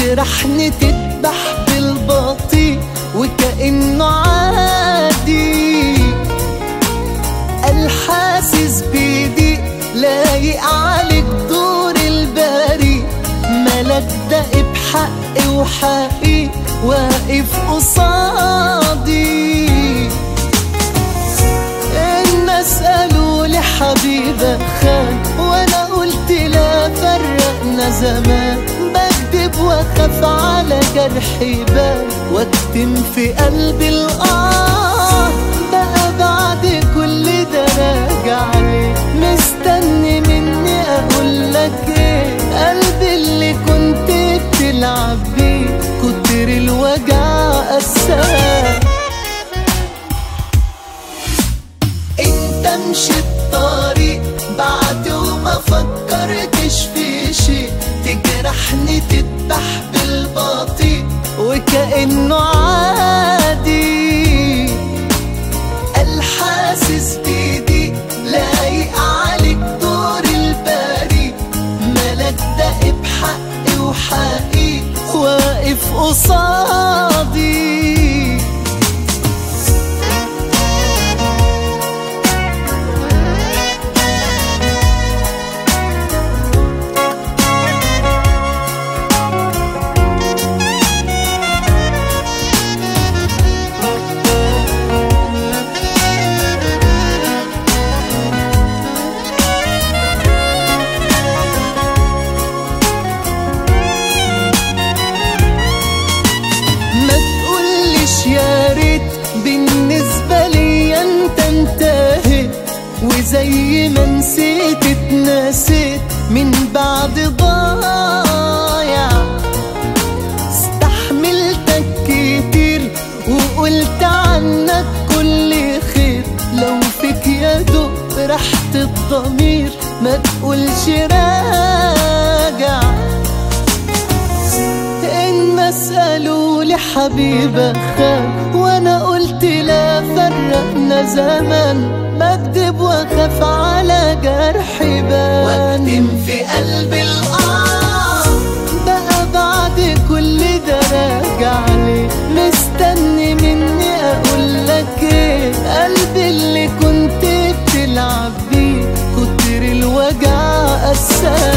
تجرحني تذبح بالبطيء وكأنه عادي الحاسس بيدي لايق عليك دور البريء ملك دق بحقي وحقي واقف قصادي الناس قالوا لي حبيبك خان وانا قلت لا فرقنا زمان بكذب واخاف على جرحي بان واكتم في قلبي الاه بقى بعد كل ده راجع ليه مستني مني اقول لك ايه قلبي اللي كنت بتلعب بيه كتر الوجع قساه انت مشيت طريق بعد وما فكرتش في شيء تجرحني تذبح بالبطيء وكأنه عادي الحاسس بيدي لايق عليك دور البريء ملك دق بحقي وحقي واقف قصادي ما تقولش يا ريت بالنسبة لي انت انتهيت وزي ما نسيت اتنسيت من بعد ضايع استحملتك كتير وقلت عنك كل خير لو فيك يا دوب راحة الضمير ما تقولش راجع الناس قالوا لي حبيبك خان وانا قلت لا فرقنا زمان بكذب واخاف على جرحي بان واكتم في قلبي الاه بقى بعد كل ده راجع ليه مستني مني اقول لك ايه قلبي اللي كنت بتلعب بيه كتر الوجع قساه